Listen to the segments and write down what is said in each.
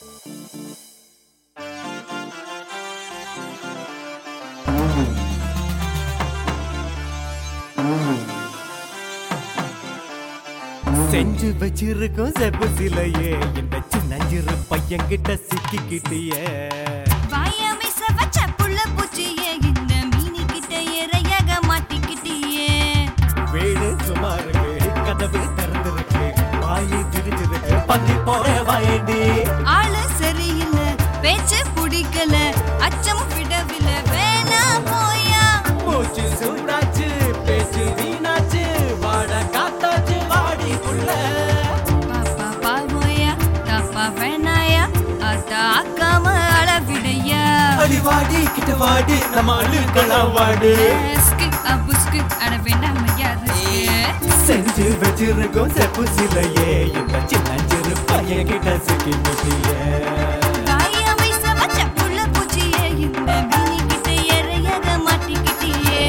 செஞ்சு வச்சிருக்கோம் செப்பு சிலையே இந்த சின்னஞ்சிறு பையன்கிட்ட சிக்கிக்கிட்டியே வாயாமை சவச்ச புள்ள பூச்சியே இந்த மீனி கிட்ட இறையாக மாட்டிக்கிட்டியே வீடு சுமாருக்கு கதவு திறந்திருக்கு வாயு திரிஞ்சிருக்கு பந்தி போட வாயண்டி ஆளு சரியில்லை பேச்சு பிடிக்கல அச்சம் விடவில்லை வேணா போயா மூச்சு சூடாச்சு பேச்சு வீணாச்சு வாட காத்தாச்சு வாடி புள்ள பாப்பா பாவோயா தப்பா வேணாயா அத்தா அக்காம அளவிடையா அடி வாடி கிட்ட வாடி நம்ம அழுக்கலாம் வாடி ஸ்கு அபுஸ்கு அட வேண்டாம் யாரு செஞ்சு வச்சிருக்கோம் செப்பு சிலையே இந்த சின்னஞ்சிறு பையன்கிட்ட சிக்கிக்கிட்டியே வாயாமை சவச்ச புள்ள பூச்சியே இந்த மீனி கிட்ட இறையாக மாட்டிக்கிட்டியே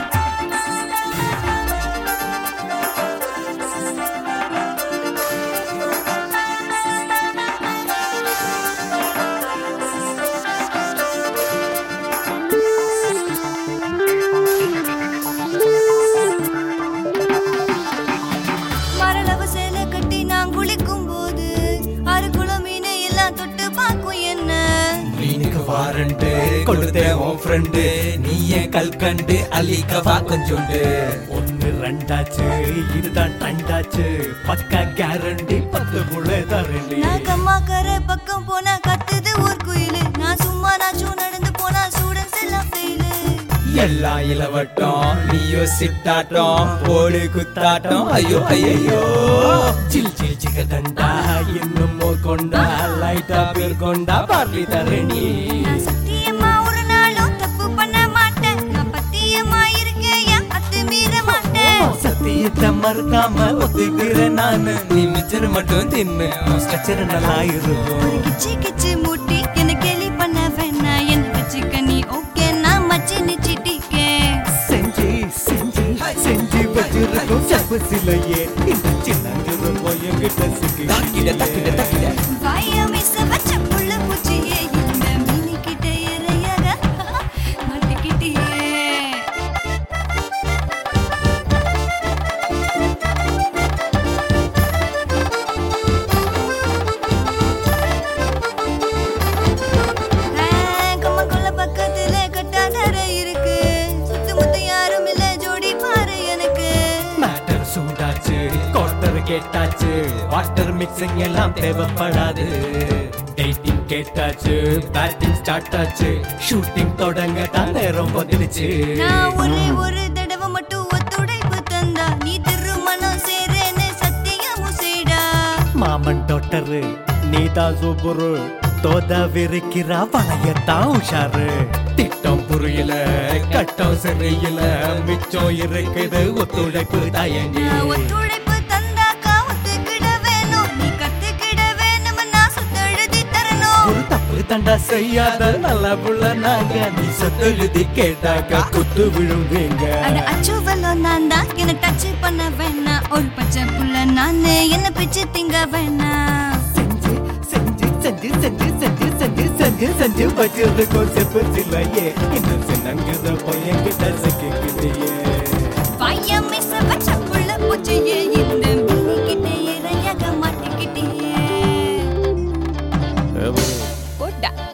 மரளவு சேலை கட்டி நான் குளிக்கும் போது ஆறு குளம் மீனை எல்லாம் தொட்டு பார்க்கும் என்ன மீனுக்கு வாரண்டு கொடுத்தே உன் ஃப்ரெண்டு நீ ஏன் கல்கண்டு அள்ளிக்கவா கொஞ்சோண்டு ஒன்னு ரெண்டாச்சு இதுதான் ரெண்டாச்சு பக்கா கேரண்டி பத்து புள்ள தரண்டி நான் கம்மாக்கரை பக்கம் போனா கத்துது ஒரு குயிலு நான் சும்மா நாச்சும் நடந்து போனா ஸ்டூடெண்ட்ஸ் எல்லாம் ஃபெயிலு எல்லாம் இளவட்டம் நீயோ சிட்டாட்டம் போடு குத்தாட்டம் ஐயோ ஐயோ சில் சில் சிக்க தண்டா இன்னும் மோர் கொண்டா லைட்டா பேர் கொண்டா பார்லி தரணி நான் சத்தியமா ஒரு நாளும் தப்பு பண்ண மாட்டேன் நான் பத்தியமா இருக்கேன் என் அத்து மீற மாட்டேன் சத்தியத்தை மறுக்காம ஒத்துக்கிறேன் நானு நீ மிச்சர் மட்டும் தின்னு ஸ்ட்ரக்சர் நல்லா இருக்கும் ஒரு கிச்சி கிச்சி மூட்டி என்ன கேலி பண்ண வேணா என்ன வச்சுக்க நீ ஓகே நான் மச்சி நிச்சிட்டிக்கே செஞ்சு செஞ்சு செஞ்சு வச்சிருக்கோம் செப்பு சிலையே இந்த சின்னஞ்சிறு பையன்கிட்ட தாக்கிட தாக்கிட சிக்கி தாக்கிட வாயாமை சவச்ச புள்ள பூச்சியே இந்த மீனி கிட்ட இறையாக மாட்டிக்கிட்டியே கம்மங்கொள்ள பக்கத்துல கட்டாதரை இருக்கு சுத்து முத்து யாரும் இல்ல ஜோடி பாரு எனக்கு மேட்டர் சூடாச்சு குவார்டர் கேட்டாச்சு வாட்டர் மிக்சிங் எல்லாம் தேவைப்படாது டேட்டிங் கேட்டாச்சு பேட்டிங் ஸ்டார்ட் ஆச்சு ஷூட்டிங் தொடங்க தான் நேரம் வந்துடுச்சு நான் ஒரே ஒரு தடவை மட்டும் ஒத்துழைப்பு தந்தா நீ திருமணம் சேரேன்னு சத்தியமும் செய்டா மாமன் டாக்டரு நீதான் சூப்பரு தோத விரிக்கிறா வளையத்தான் உஷாரு திட்டம் புரியல கட்டம் சரியில்ல மிச்சம் இருக்குது ஒத்துழைப்பு தயங்கி நான் ஒத்துழைப்பு தந்தாக்கா ஒத்துக்கிட வேணும் நீ கத்துக்கிட வேணும் நான் சுத்தெழுதி தரணும் ஒரு தப்பு தண்டா செய்யாத நல்ல புள்ள நாங்க நீ சொத்தெழுதி கேட்டாக்க குத்து விழுவீங்க அட அச்சுவலோ நான் தான் என்ன டச் பண்ண வேணாம் ஒரு பச்சை புள்ள நானு என்ன பிச்சு திங்க வேணாம் செஞ்சு செஞ்சு செஞ்சு செஞ்சு செஞ்சு செஞ்சு செஞ்சு செஞ்சு வச்சிருக்கோம் செப்பு சிலையே இன்னும் சின்னங்கிற பையன் கிட்ட சிக்கிக்கிட்டே வாயம்மை சவச்ச புள்ள பூச்சியே இந்த மீனி கிட்ட இறையாக மாட்டிக்கிட்டே போட்டா